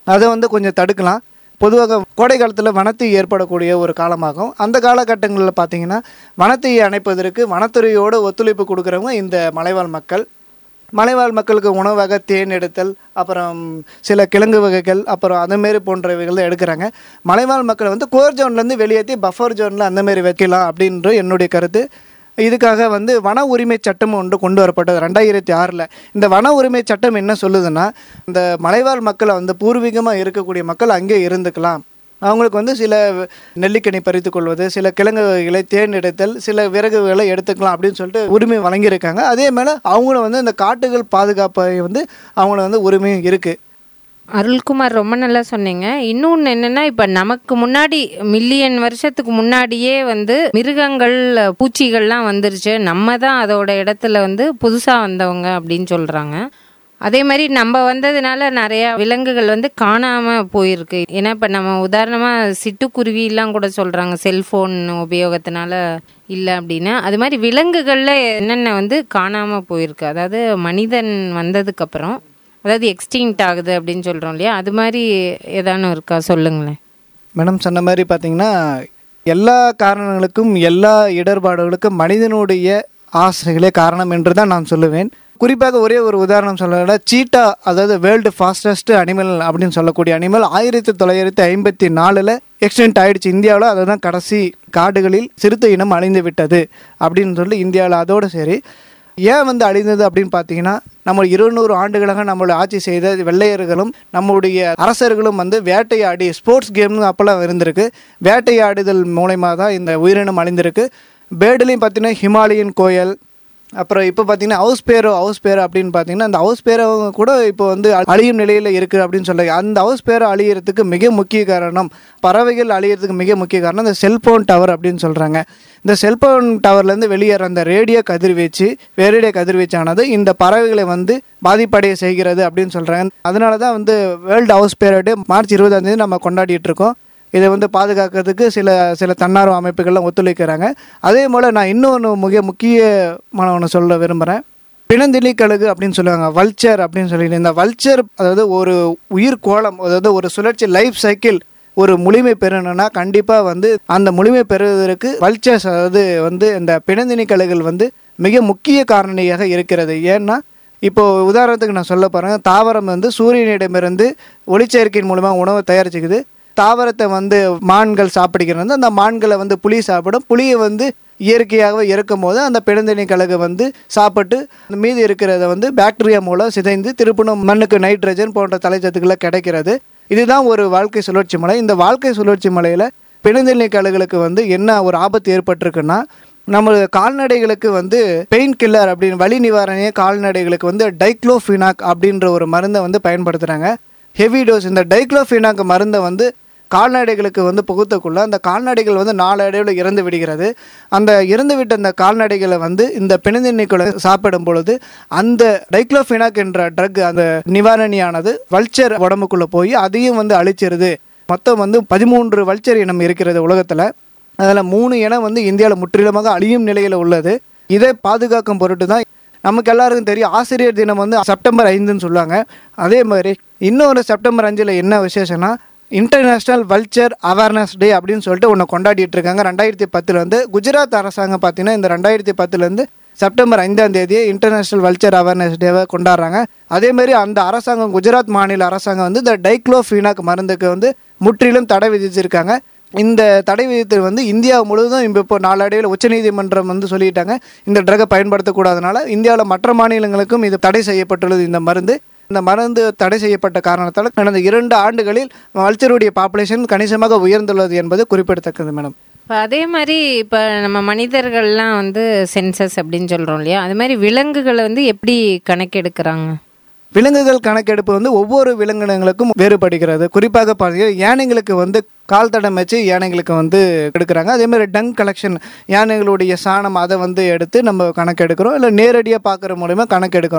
அதை வந்து கொஞ்சம் தடுக்கலாம் பொதுவாக கோடை காலத்தில் வனத்தீ ஏற்படக்கூடிய ஒரு காலமாகும் அந்த காலகட்டங்களில் பார்த்தீங்கன்னா வனத்தீயை அணைப்பதற்கு வனத்துறையோடு ஒத்துழைப்பு கொடுக்குறவங்க இந்த மலைவாழ் மக்கள் மலைவாழ் மக்களுக்கு உணவாக தேன் எடுத்தல் அப்புறம் சில கிழங்கு வகைகள் அப்புறம் அந்தமாரி போன்றவைகள் தான் எடுக்கிறாங்க மலைவாழ் மக்களை வந்து கோர் ஜோன்லேருந்து வெளியேற்றி பஃபர் ஜோனில் அந்தமாரி வைக்கலாம் அப்படின்ற என்னுடைய கருத்து இதுக்காக வந்து வன உரிமை சட்டம் ஒன்று கொண்டு வரப்பட்டது ரெண்டாயிரத்தி ஆறில் இந்த வன உரிமை சட்டம் என்ன சொல்லுதுன்னா இந்த மலைவாழ் மக்களை வந்து பூர்வீகமாக இருக்கக்கூடிய மக்கள் அங்கே இருந்துக்கலாம் அவங்களுக்கு வந்து சில நெல்லிக்கனி பறித்து கொள்வது சில கிழங்கு வகைகளை தேன் எடுத்தல் சில விறகுகளை எடுத்துக்கலாம் அப்படின்னு சொல்லிட்டு உரிமை வழங்கியிருக்காங்க அதே மேலே அவங்களும் வந்து இந்த காட்டுகள் பாதுகாப்பை வந்து அவங்கள வந்து உரிமையும் இருக்குது அருள்குமார் ரொம்ப நல்லா சொன்னீங்க இன்னொன்று என்னன்னா இப்போ நமக்கு முன்னாடி மில்லியன் வருஷத்துக்கு முன்னாடியே வந்து மிருகங்கள் பூச்சிகள்லாம் வந்துருச்சு நம்ம தான் அதோட இடத்துல வந்து புதுசாக வந்தவங்க அப்படின்னு சொல்கிறாங்க அதே மாதிரி நம்ம வந்ததுனால நிறைய விலங்குகள் வந்து காணாமல் போயிருக்கு ஏன்னா இப்போ நம்ம உதாரணமாக சிட்டுக்குருவிலாம் கூட சொல்கிறாங்க செல்ஃபோன் உபயோகத்தினால இல்லை அப்படின்னு அது மாதிரி விலங்குகளில் என்னென்ன வந்து காணாமல் போயிருக்கு அதாவது மனிதன் வந்ததுக்கப்புறம் அதாவது எக்ஸ்டிங்க்ட் ஆகுது அப்படின்னு சொல்கிறோம் இல்லையா அது மாதிரி ஏதானும் இருக்கா சொல்லுங்களேன் மேடம் சொன்ன மாதிரி பார்த்தீங்கன்னா எல்லா காரணங்களுக்கும் எல்லா இடர்பாடுகளுக்கும் மனிதனுடைய ஆசைகளே காரணம் என்று தான் நான் சொல்லுவேன் குறிப்பாக ஒரே ஒரு உதாரணம் சொல்ல சீட்டா அதாவது வேர்ல்டு ஃபாஸ்டஸ்ட் அனிமல் அப்படின்னு சொல்லக்கூடிய அனிமல் ஆயிரத்தி தொள்ளாயிரத்தி ஐம்பத்தி நாலில் எக்ஸ்டென்ட் ஆயிடுச்சு இந்தியாவில் அதுதான் கடைசி காடுகளில் சிறுத்தை இனம் அழிந்து விட்டது அப்படின்னு சொல்லி இந்தியாவில் அதோடு சரி ஏன் வந்து அழிந்தது அப்படின்னு பார்த்தீங்கன்னா நம்ம இருநூறு ஆண்டுகளாக நம்மளை ஆட்சி செய்த வெள்ளையர்களும் நம்முடைய அரசர்களும் வந்து வேட்டையாடி ஸ்போர்ட்ஸ் கேம்னு அப்போல்லாம் இருந்திருக்கு வேட்டையாடுதல் மூலயமா தான் இந்த உயிரினம் அழிந்திருக்கு பேர்டுலேயும் பார்த்தீங்கன்னா ஹிமாலயன் கோயல் அப்புறம் இப்போ பார்த்தீங்கன்னா ஹவுஸ் பேரோ ஹவுஸ் பேரோ அப்படின்னு பார்த்தீங்கன்னா அந்த ஹவுஸ் பேரோ கூட இப்போ வந்து அழியும் நிலையில் இருக்குது அப்படின்னு சொல்கிறாங்க அந்த ஹவுஸ் பேரோ அழியறதுக்கு மிக முக்கிய காரணம் பறவைகள் அழியறதுக்கு மிக முக்கிய காரணம் இந்த செல்போன் டவர் அப்படின்னு சொல்கிறாங்க இந்த செல்போன் டவர்லேருந்து வெளியேற அந்த ரேடியோ கதிர்வீச்சு ரேடியோ கதிர்வீச்சானது இந்த பறவைகளை வந்து பாதிப்படைய செய்கிறது அப்படின்னு சொல்கிறாங்க அதனால தான் வந்து வேர்ல்டு ஹவுஸ் பேரோ டே மார்ச் இருபதாம் தேதி நம்ம கொண்டாடிட்டு இருக்கோம் இதை வந்து பாதுகாக்கிறதுக்கு சில சில தன்னார்வ அமைப்புகள்லாம் ஒத்துழைக்கிறாங்க அதே போல் நான் இன்னொன்று மிக முக்கியமான ஒன்று சொல்ல விரும்புகிறேன் பிணந்திலி கழுகு அப்படின்னு சொல்லுவாங்க வல்ச்சர் அப்படின்னு சொல்லிட்டு இந்த வல்ச்சர் அதாவது ஒரு உயிர் கோலம் அதாவது ஒரு சுழற்சி லைஃப் சைக்கிள் ஒரு முழுமை பெறணும்னா கண்டிப்பாக வந்து அந்த முழுமை பெறுவதற்கு வல்ச்சர்ஸ் அதாவது வந்து இந்த பிணந்தினி கழுகுகள் வந்து மிக முக்கிய காரணியாக இருக்கிறது ஏன்னா இப்போ உதாரணத்துக்கு நான் சொல்ல போகிறேன் தாவரம் வந்து சூரியனிடமிருந்து ஒளிச்சேர்க்கையின் மூலமாக உணவை தயாரிச்சுக்குது தாவரத்தை வந்து மான்கள் சாப்பிடுகிறது அந்த மான்களை வந்து புலி சாப்பிடும் புலியை வந்து இயற்கையாகவே இறக்கும் போது அந்த பிணந்தினி கழுகு வந்து சாப்பிட்டு அந்த மீதி இருக்கிறத வந்து பாக்டீரியா மூலம் சிதைந்து திருப்பினும் மண்ணுக்கு நைட்ரஜன் போன்ற தலைச்சத்துக்களை கிடைக்கிறது இதுதான் ஒரு வாழ்க்கை சுழற்சி மலை இந்த வாழ்க்கை சுழற்சி மலையில் பிணந்தினி கழுகுகளுக்கு வந்து என்ன ஒரு ஆபத்து ஏற்பட்டிருக்குன்னா நம்ம கால்நடைகளுக்கு வந்து பெயின் கில்லர் அப்படின்னு வலி நிவாரணிய கால்நடைகளுக்கு வந்து டைக்ளோஃபினாக் அப்படின்ற ஒரு மருந்தை வந்து பயன்படுத்துகிறாங்க ஹெவி டோஸ் இந்த டைக்ளோஃபினாக் மருந்தை வந்து கால்நடைகளுக்கு வந்து புகுத்தக்குள்ள அந்த கால்நடைகள் வந்து நாளடைவில் இறந்து விடுகிறது அந்த இறந்து விட்ட அந்த கால்நடைகளை வந்து இந்த பிணந்தின்னிக்குள்ள சாப்பிடும் பொழுது அந்த டைக்ளோஃபினாக் என்ற ட்ரக் அந்த நிவாரணியானது வல்ச்சர் உடம்புக்குள்ளே போய் அதையும் வந்து அழிச்சிருது மொத்தம் வந்து பதிமூன்று வல்ச்சர் இனம் இருக்கிறது உலகத்தில் அதில் மூணு இனம் வந்து இந்தியாவில் முற்றிலுமாக அழியும் நிலையில் உள்ளது இதை பாதுகாக்கும் பொருட்டு தான் நமக்கு எல்லாருக்கும் தெரியும் ஆசிரியர் தினம் வந்து செப்டம்பர் ஐந்துன்னு சொல்லுவாங்க அதே மாதிரி இன்னொரு செப்டம்பர் அஞ்சில் என்ன விசேஷம்னா இன்டர்நேஷ்னல் வல்ச்சர் அவேர்னஸ் டே அப்படின்னு சொல்லிட்டு ஒன்று கொண்டாடிட்டு இருக்காங்க ரெண்டாயிரத்தி பத்தில் வந்து குஜராத் அரசாங்கம் பார்த்தீங்கன்னா இந்த ரெண்டாயிரத்தி பத்துலேருந்து செப்டம்பர் ஐந்தாம் தேதியை இன்டர்நேஷ்னல் வல்ச்சர் அவேர்னஸ் டேவை கொண்டாடுறாங்க அதே மாதிரி அந்த அரசாங்கம் குஜராத் மாநில அரசாங்கம் வந்து இந்த டைக்ளோஃபீனாக் மருந்துக்கு வந்து முற்றிலும் தடை விதிச்சிருக்காங்க இந்த தடை விதித்து வந்து இந்தியா முழுவதும் இப்போ இப்போ நாளடைவில் உச்சநீதிமன்றம் வந்து சொல்லிட்டாங்க இந்த ட்ரகை பயன்படுத்தக்கூடாதனால இந்தியாவில் மற்ற மாநிலங்களுக்கும் இது தடை செய்யப்பட்டுள்ளது இந்த மருந்து இந்த மருந்து தடை செய்யப்பட்ட காரணத்தால் கடந்த இரண்டு ஆண்டுகளில் வல்ச்சருடைய பாப்புலேஷன் கணிசமாக உயர்ந்துள்ளது என்பது குறிப்பிடத்தக்கது மேடம் இப்போ அதே மாதிரி இப்போ நம்ம மனிதர்கள்லாம் வந்து சென்சஸ் அப்படின்னு சொல்கிறோம் இல்லையா அது மாதிரி விலங்குகளை வந்து எப்படி கணக்கெடுக்கிறாங்க விலங்குகள் கணக்கெடுப்பு வந்து ஒவ்வொரு விலங்கினங்களுக்கும் வேறுபடுகிறது குறிப்பாக பார்த்தீங்கன்னா யானைங்களுக்கு வந்து கால் தடம் வச்சு யானைங்களுக்கு வந்து எடுக்கிறாங்க அதே மாதிரி டங் கலெக்ஷன் யானைகளுடைய சாணம் அதை வந்து எடுத்து நம்ம கணக்கெடுக்கிறோம் இல்லை நேரடியாக பார்க்குற மூலயமா கணக்கெடுக்கிறோம்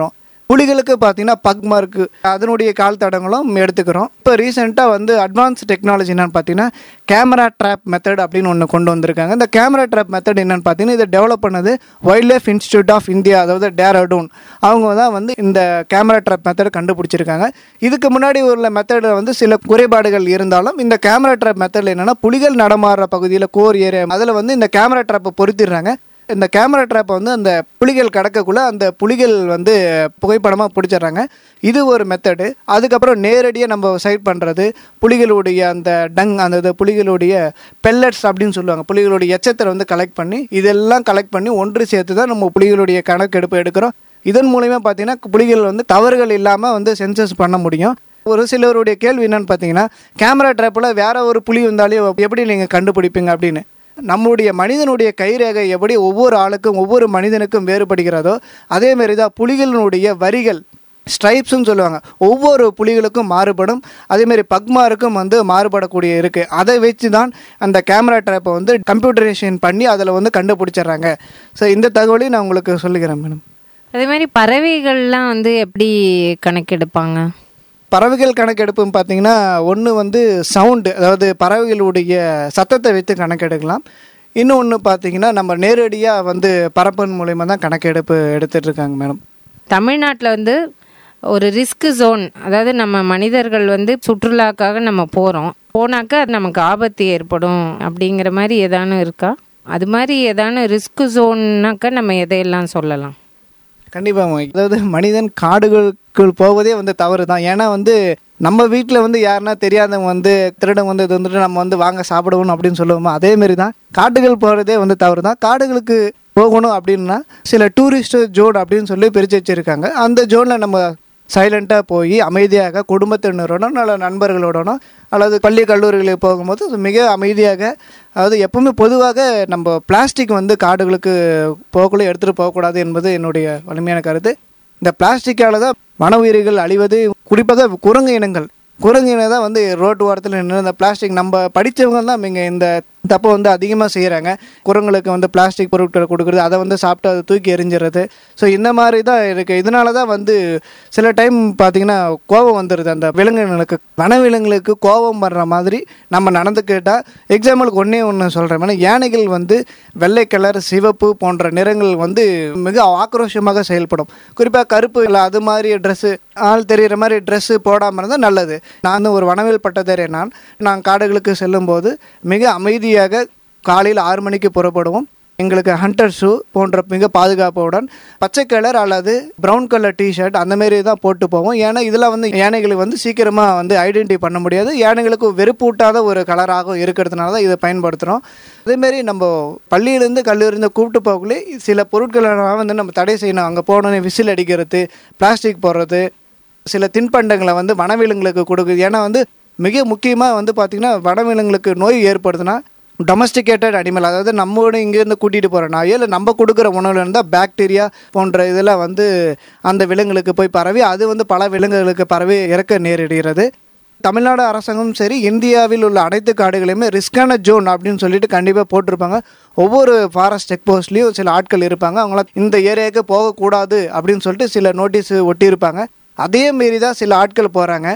புலிகளுக்கு பார்த்தீங்கன்னா பக் மார்க்கு அதனுடைய கால் தடங்களும் எடுத்துக்கிறோம் இப்போ ரீசெண்டாக வந்து அட்வான்ஸ் டெக்னாலஜி என்னன்னு பார்த்தீங்கன்னா கேமரா ட்ராப் மெத்தட் அப்படின்னு ஒன்று கொண்டு வந்திருக்காங்க இந்த கேமரா ட்ராப் மெத்தட் என்னன்னு பார்த்தீங்கன்னா இதை டெவலப் பண்ணது wildlife institute of India அதாவது டேராடூன் அவங்க தான் வந்து இந்த கேமரா ட்ராப் மெத்தட் கண்டுபிடிச்சிருக்காங்க இதுக்கு முன்னாடி உள்ள மெத்தடில் வந்து சில குறைபாடுகள் இருந்தாலும் இந்த கேமரா ட்ராப் மெத்தடில் என்னென்னா புலிகள் நடமாடுற பகுதியில் கோர் ஏரியா அதில் வந்து இந்த கேமரா ட்ராப்பை பொருத்திடுறாங்க இந்த கேமரா ட்ராப்பை வந்து அந்த புலிகள் கடக்கக்குள்ள அந்த புலிகள் வந்து புகைப்படமாக பிடிச்சிடுறாங்க இது ஒரு மெத்தடு அதுக்கப்புறம் நேரடியாக நம்ம சைட் பண்ணுறது புலிகளுடைய அந்த டங் அந்த இது புலிகளுடைய பெல்லட்ஸ் அப்படின்னு சொல்லுவாங்க புலிகளுடைய எச்சத்தை வந்து கலெக்ட் பண்ணி இதெல்லாம் கலெக்ட் பண்ணி ஒன்று சேர்த்து தான் நம்ம புலிகளுடைய கணக்கெடுப்பு எடுக்கிறோம் இதன் மூலிமா பார்த்தீங்கன்னா புலிகள் வந்து தவறுகள் இல்லாமல் வந்து சென்சஸ் பண்ண முடியும் ஒரு சிலருடைய கேள்வி என்னன்னு பார்த்தீங்கன்னா கேமரா ட்ராப்பில் வேற ஒரு புலி வந்தாலே எப்படி நீங்கள் கண்டுபிடிப்பீங்க அப்படின்னு நம்முடைய மனிதனுடைய கைரேகை எப்படி ஒவ்வொரு ஆளுக்கும் ஒவ்வொரு மனிதனுக்கும் வேறுபடுகிறதோ அதே மாதிரி தான் புலிகளினுடைய வரிகள் ஸ்ட்ரைப்ஸ்னு சொல்லுவாங்க ஒவ்வொரு புலிகளுக்கும் மாறுபடும் அதேமாரி பக்மாருக்கும் வந்து மாறுபடக்கூடிய இருக்குது அதை வச்சு தான் அந்த கேமரா ட்ராப்பை வந்து கம்ப்யூட்டரைசேஷன் பண்ணி அதில் வந்து கண்டுபிடிச்சிடுறாங்க ஸோ இந்த தகவலையும் நான் உங்களுக்கு சொல்லிக்கிறேன் மேடம் அதே மாதிரி பறவைகள்லாம் வந்து எப்படி கணக்கெடுப்பாங்க பறவைகள் கணக்கெடுப்புன்னு பார்த்தீங்கன்னா ஒன்று வந்து சவுண்டு அதாவது பறவைகளுடைய சத்தத்தை வைத்து கணக்கெடுக்கலாம் இன்னொன்று பார்த்தீங்கன்னா நம்ம நேரடியாக வந்து பரப்பன் மூலயமா தான் கணக்கெடுப்பு எடுத்துட்டு இருக்காங்க மேடம் தமிழ்நாட்டில் வந்து ஒரு ரிஸ்க் ஜோன் அதாவது நம்ம மனிதர்கள் வந்து சுற்றுலாக்காக நம்ம போகிறோம் போனாக்கா அது நமக்கு ஆபத்து ஏற்படும் அப்படிங்கிற மாதிரி ஏதானு இருக்கா அது மாதிரி ஏதானு ரிஸ்க் ஜோன்னாக்கா நம்ம எதையெல்லாம் சொல்லலாம் கண்டிப்பாக அதாவது மனிதன் காடுகளுக்குள் போவதே வந்து தவறு தான் ஏன்னா வந்து நம்ம வீட்டில் வந்து யாருன்னா தெரியாதவங்க வந்து திருடன் வந்து இது வந்துட்டு நம்ம வந்து வாங்க சாப்பிடுவோம் அப்படின்னு சொல்லுவோமோ அதே மாதிரி தான் காடுகள் போகிறதே வந்து தவறு தான் காடுகளுக்கு போகணும் அப்படின்னா சில டூரிஸ்ட் ஜோன் அப்படின்னு சொல்லி பிரித்து வச்சுருக்காங்க அந்த ஜோனில் நம்ம சைலண்ட்டாக போய் அமைதியாக குடும்பத்தினருடனும் நல்ல நண்பர்களுடனும் அல்லது பள்ளி கல்லூரிகளுக்கு போகும்போது அது மிக அமைதியாக அதாவது எப்பவுமே பொதுவாக நம்ம பிளாஸ்டிக் வந்து காடுகளுக்கு போகக்குள்ள எடுத்துகிட்டு போகக்கூடாது என்பது என்னுடைய வலிமையான கருத்து இந்த பிளாஸ்டிக்கால தான் வன உயிர்கள் அழிவது குறிப்பாக குரங்கு இனங்கள் குரங்கு இனம் தான் வந்து ரோட்டு ஓரத்தில் நின்று இந்த பிளாஸ்டிக் நம்ம படித்தவங்க தான் இங்கே இந்த தப்பை வந்து அதிகமாக செய்கிறாங்க குரங்களுக்கு வந்து பிளாஸ்டிக் பொருட்களை கொடுக்குறது அதை வந்து சாப்பிட்டு அதை தூக்கி எறிஞ்சிடுறது ஸோ இந்த மாதிரி தான் இருக்குது இதனால தான் வந்து சில டைம் பார்த்தீங்கன்னா கோபம் வந்துடுது அந்த விலங்குகளுக்கு வனவிலங்குகளுக்கு கோபம் வர்ற மாதிரி நம்ம நடந்துக்கிட்டால் எக்ஸாம்பிளுக்கு ஒன்றே ஒன்று சொல்கிறேன் யானைகள் வந்து வெள்ளை கலர் சிவப்பு போன்ற நிறங்கள் வந்து மிக ஆக்ரோஷமாக செயல்படும் குறிப்பாக கருப்பு இல்லை அது மாதிரி ட்ரெஸ்ஸு ஆள் தெரிகிற மாதிரி ட்ரெஸ்ஸு போடாமல் இருந்தால் நல்லது நான் வந்து ஒரு வனவியல் பட்டதாரி நான் நான் காடுகளுக்கு செல்லும்போது மிக அமைதியாக காலையில் ஆறு மணிக்கு புறப்படுவோம் எங்களுக்கு ஹண்டர் ஷூ போன்ற மிக பாதுகாப்புடன் பச்சை கலர் அல்லது ப்ரௌன் கலர் டிஷர்ட் அந்த மாதிரி தான் போட்டு போவோம் ஏன்னா இதில் வந்து யானைகளுக்கு வந்து சீக்கிரமாக வந்து ஐடென்டி பண்ண முடியாது யானைகளுக்கு வெறுப்பூட்டாத ஒரு கலராக இருக்கிறதுனால தான் இதை பயன்படுத்துகிறோம் அதேமாரி நம்ம பள்ளியிலேருந்து கல்லூரிலேருந்து கூப்பிட்டு போகக்குள்ளே சில பொருட்களெல்லாம் வந்து நம்ம தடை செய்யணும் அங்கே போனோன்னே விசில் அடிக்கிறது பிளாஸ்டிக் போடுறது சில தின்பண்டங்களை வந்து வனவிலங்குகளுக்கு கொடுக்குது ஏன்னா வந்து மிக முக்கியமாக வந்து பார்த்திங்கன்னா வனவிலங்குகளுக்கு நோய் ஏற்படுதுன்னா டொமஸ்டிகேட்டட் அனிமல் அதாவது நம்மோட இங்கேருந்து கூட்டிகிட்டு போகிற நாயோ இல்லை நம்ம கொடுக்குற உணவுல இருந்தால் பாக்டீரியா போன்ற இதெல்லாம் வந்து அந்த விலங்குகளுக்கு போய் பரவி அது வந்து பல விலங்குகளுக்கு பரவி இறக்க நேரிடுகிறது தமிழ்நாடு அரசாங்கமும் சரி இந்தியாவில் உள்ள அனைத்து காடுகளையுமே ரிஸ்கான ஜோன் அப்படின்னு சொல்லிட்டு கண்டிப்பாக போட்டிருப்பாங்க ஒவ்வொரு ஃபாரஸ்ட் செக் போஸ்ட்லேயும் சில ஆட்கள் இருப்பாங்க அவங்கள இந்த ஏரியாவுக்கு போகக்கூடாது அப்படின்னு சொல்லிட்டு சில நோட்டீஸ் ஒட்டியிருப்பாங்க அதே மாரி தான் சில ஆட்கள் போகிறாங்க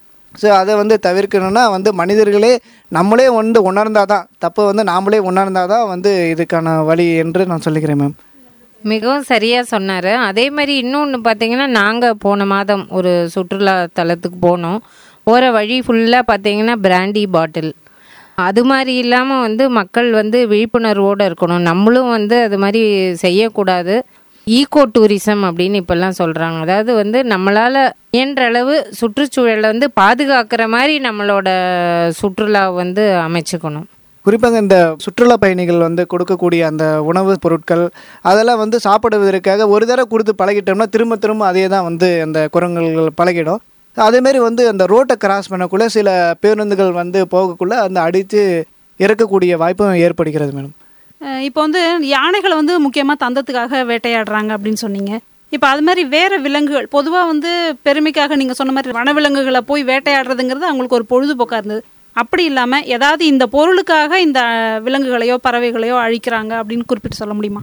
ஸோ அதை வந்து தவிர்க்கணும்னா வந்து மனிதர்களே நம்மளே வந்து உணர்ந்தால் தான் தப்பை வந்து நாமளே உணர்ந்தால் தான் வந்து இதுக்கான வழி என்று நான் சொல்லிக்கிறேன் மேம் மிகவும் சரியாக சொன்னார் அதே மாதிரி இன்னொன்று பார்த்தீங்கன்னா நாங்கள் போன மாதம் ஒரு சுற்றுலா தலத்துக்கு போனோம் போகிற வழி ஃபுல்லாக பார்த்தீங்கன்னா பிராண்டி பாட்டில் அது மாதிரி இல்லாமல் வந்து மக்கள் வந்து விழிப்புணர்வோடு இருக்கணும் நம்மளும் வந்து அது மாதிரி செய்யக்கூடாது ஈகோ டூரிசம் அப்படின்னு இப்போல்லாம் சொல்கிறாங்க அதாவது வந்து நம்மளால் இயன்ற அளவு சுற்றுச்சூழலை வந்து பாதுகாக்கிற மாதிரி நம்மளோட சுற்றுலா வந்து அமைச்சுக்கணும் குறிப்பாக இந்த சுற்றுலா பயணிகள் வந்து கொடுக்கக்கூடிய அந்த உணவுப் பொருட்கள் அதெல்லாம் வந்து சாப்பிடுவதற்காக ஒரு தடவை கொடுத்து பழகிட்டோம்னா திரும்ப திரும்ப அதே தான் வந்து அந்த குரங்குகள் பழகிடும் அதேமாரி வந்து அந்த ரோட்டை கிராஸ் பண்ணக்குள்ளே சில பேருந்துகள் வந்து போகக்குள்ளே அந்த அடித்து இறக்கக்கூடிய வாய்ப்பும் ஏற்படுகிறது மேடம் அஹ் இப்போ வந்து யானைகளை வந்து முக்கியமாக தந்தத்துக்காக வேட்டையாடுறாங்க அப்படின்னு சொன்னீங்க இப்போ அது மாதிரி வேற விலங்குகள் பொதுவாக வந்து பெருமைக்காக நீங்கள் சொன்ன மாதிரி வனவிலங்குகளை போய் வேட்டையாடுறதுங்கிறது அவங்களுக்கு ஒரு பொழுதுபோக்காக இருந்தது அப்படி இல்லாமல் ஏதாவது இந்த பொருளுக்காக இந்த விலங்குகளையோ பறவைகளையோ அழிக்கிறாங்க அப்படின்னு குறிப்பிட்டு சொல்ல முடியுமா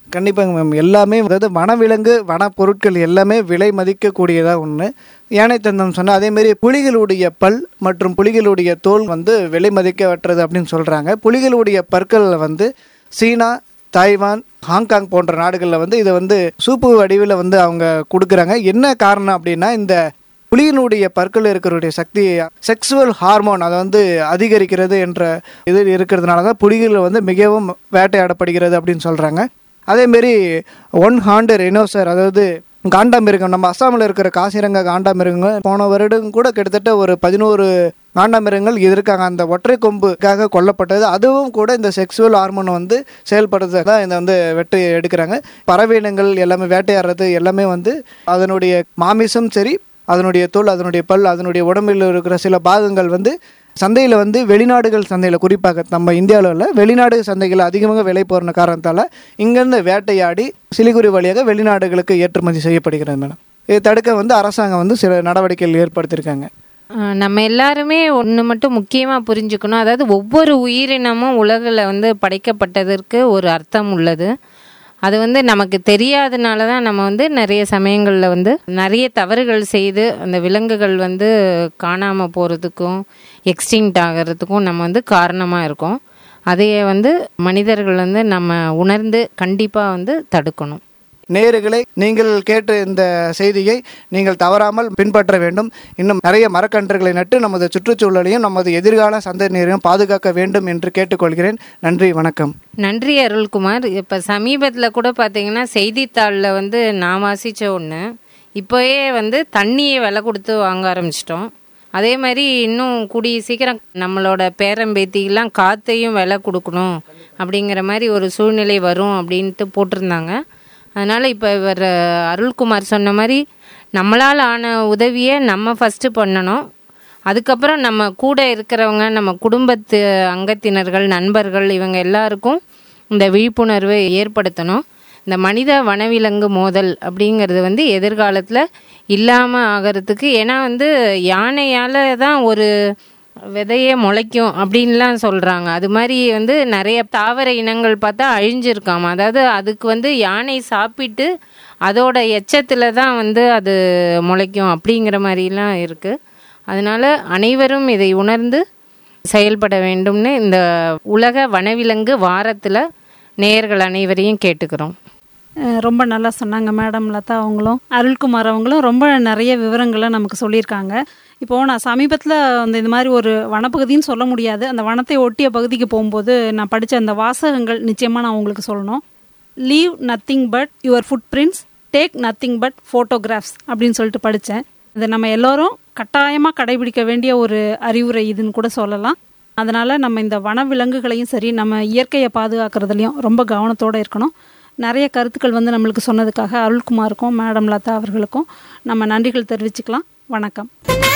கண்டிப்பாங்க மேம் எல்லாமே அதாவது வனவிலங்கு வன பொருட்கள் எல்லாமே விலை மதிக்கக்கூடியதாக ஒன்று யானை தந்தம் சொன்னால் அதேமாரி புலிகளுடைய பல் மற்றும் புலிகளுடைய தோல் வந்து விலை மதிக்கவற்றது அப்படின்னு சொல்கிறாங்க புலிகளுடைய பற்களில் வந்து சீனா தாய்வான் ஹாங்காங் போன்ற நாடுகளில் வந்து இதை வந்து சூப்பு வடிவில் வந்து அவங்க கொடுக்குறாங்க என்ன காரணம் அப்படின்னா இந்த புலியினுடைய பற்கள் இருக்கிறடைய சக்தி செக்ஸுவல் ஹார்மோன் அதை வந்து அதிகரிக்கிறது என்ற இது இருக்கிறதுனால தான் புலிகள் வந்து மிகவும் வேட்டையாடப்படுகிறது அப்படின்னு சொல்கிறாங்க அதேமாரி ஒன் ஹாண்டு ரெனோசர் அதாவது காண்டாமிருகம் நம்ம அஸ்ஸாமில் இருக்கிற காசிரங்க காண்டாமிருகங்கள் போன வருடம் கூட கிட்டத்தட்ட ஒரு பதினோரு காண்டாமிருகங்கள் இருக்காங்க அந்த ஒற்றை கொம்புக்காக கொல்லப்பட்டது அதுவும் கூட இந்த செக்ஸுவல் ஹார்மோன் வந்து செயல்படுறது தான் இந்த வந்து வெற்றி எடுக்கிறாங்க பறவையினங்கள் எல்லாமே வேட்டையாடுறது எல்லாமே வந்து அதனுடைய மாமிசம் சரி அதனுடைய தோல் அதனுடைய பல் அதனுடைய உடம்பில் இருக்கிற சில பாகங்கள் வந்து சந்தையில் வந்து வெளிநாடுகள் சந்தையில் குறிப்பாக நம்ம இந்தியாவில் உள்ள வெளிநாடு சந்தைகள் அதிகமாக விலை போகிற காரணத்தால் இங்கேருந்து வேட்டையாடி சிலிகுரி வழியாக வெளிநாடுகளுக்கு ஏற்றுமதி செய்யப்படுகிறது மேடம் இதை தடுக்க வந்து அரசாங்கம் வந்து சில நடவடிக்கைகள் ஏற்படுத்தியிருக்காங்க ஆஹ் நம்ம எல்லாருமே ஒன்று மட்டும் முக்கியமாக புரிஞ்சுக்கணும் அதாவது ஒவ்வொரு உயிரினமும் உலகில் வந்து படைக்கப்பட்டதற்கு ஒரு அர்த்தம் உள்ளது அது வந்து நமக்கு தெரியாதனால தான் நம்ம வந்து நிறைய சமயங்களில் வந்து நிறைய தவறுகள் செய்து அந்த விலங்குகள் வந்து காணாமல் போகிறதுக்கும் எக்ஸ்டிங்க்ட் ஆகிறதுக்கும் நம்ம வந்து காரணமாக இருக்கோம் அதையே வந்து மனிதர்கள் வந்து நம்ம உணர்ந்து கண்டிப்பாக வந்து தடுக்கணும் நேயர்களே நீங்கள் கேட்ட இந்த செய்தியை நீங்கள் தவறாமல் பின்பற்ற வேண்டும் இன்னும் நிறைய மரக்கன்றுகளை நட்டு நமது சுற்றுச்சூழலையும் நமது எதிர்கால சந்ததியினரையும் பாதுகாக்க வேண்டும் என்று கேட்டுக்கொள்கிறேன் நன்றி வணக்கம் நன்றி அருள்குமார் இப்போ சமீபத்தில் கூட பார்த்தீங்கன்னா செய்தித்தாளில் வந்து நான் வாசித்த ஒன்று இப்போயே வந்து தண்ணியை விலை கொடுத்து வாங்க ஆரம்பிச்சிட்டோம் அதே மாதிரி இன்னும் கூடிய சீக்கிரம் நம்மளோட பேரம்பேத்திக்கெல்லாம் காற்றையும் விலை கொடுக்கணும் அப்படிங்கிற மாதிரி ஒரு சூழ்நிலை வரும் அப்படின்ட்டு போட்டிருந்தாங்க அதனால் இப்போ இவர் அருள்குமார் சொன்ன மாதிரி நம்மளால் ஆன உதவியை நம்ம ஃபஸ்ட்டு பண்ணணும் அதுக்கப்புறம் நம்ம கூட இருக்கிறவங்க நம்ம குடும்பத்து அங்கத்தினர்கள் நண்பர்கள் இவங்க எல்லாருக்கும் இந்த விழிப்புணர்வை ஏற்படுத்தணும் இந்த மனித வனவிலங்கு மோதல் அப்படிங்கிறது வந்து எதிர்காலத்தில் இல்லாமல் ஆகிறதுக்கு ஏன்னா வந்து யானையால் தான் ஒரு விதையே முளைக்கும் அப்படின்லாம் சொல்கிறாங்க அது மாதிரி வந்து நிறைய தாவர இனங்கள் பார்த்தா அழிஞ்சிருக்காம அதாவது அதுக்கு வந்து யானை சாப்பிட்டு அதோட எச்சத்தில் தான் வந்து அது முளைக்கும் அப்படிங்கிற மாதிரிலாம் இருக்குது அதனால் அனைவரும் இதை உணர்ந்து செயல்பட வேண்டும்னு இந்த உலக வனவிலங்கு வாரத்தில் நேயர்கள் அனைவரையும் கேட்டுக்கிறோம் அஹ் ரொம்ப நல்லா சொன்னாங்க மேடம் லதா அவங்களும் அருள்குமார் அவங்களும் ரொம்ப நிறைய விவரங்களை நமக்கு சொல்லியிருக்காங்க இப்போது நான் சமீபத்தில் அந்த இந்த மாதிரி ஒரு வனப்பகுதின்னு சொல்ல முடியாது அந்த வனத்தை ஒட்டிய பகுதிக்கு போகும்போது நான் படித்த அந்த வாசகங்கள் நிச்சயமாக நான் உங்களுக்கு சொல்லணும் leave nothing but your footprints take nothing but photographs அப்படின்னு சொல்லிட்டு படித்தேன் இதை நம்ம எல்லோரும் கட்டாயமாக கடைபிடிக்க வேண்டிய ஒரு அறிவுரை இதுன்னு கூட சொல்லலாம் அதனால் நம்ம இந்த வனவிலங்குகளையும் சரி நம்ம இயற்கையை பாதுகாக்கிறதுலையும் ரொம்ப கவனத்தோடு இருக்கணும் நிறைய கருத்துக்கள் வந்து நம்மளுக்கு சொன்னதுக்காக அருள்குமாருக்கும் மேடம் லதா அவர்களுக்கும் நம்ம நன்றிகள் தெரிவிச்சுக்கலாம் வணக்கம்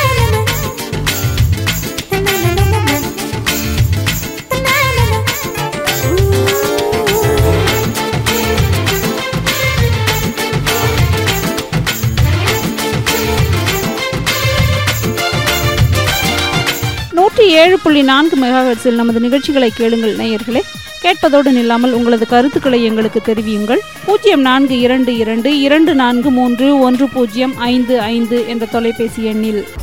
நூற்றி ஏழு புள்ளி நான்கு மெகாஹெர்ட்ஸில் நமது நிகழ்ச்சிகளை கேளுங்கள் நேயர்களே கேட்பதோடு நில்லாமல் உங்களது கருத்துக்களை எங்களுக்கு தெரிவியுங்கள் பூஜ்ஜியம் நான்கு இரண்டு இரண்டு இரண்டு நான்கு மூன்று ஒன்று பூஜ்ஜியம் ஐந்து ஐந்து என்ற தொலைபேசி எண்ணில்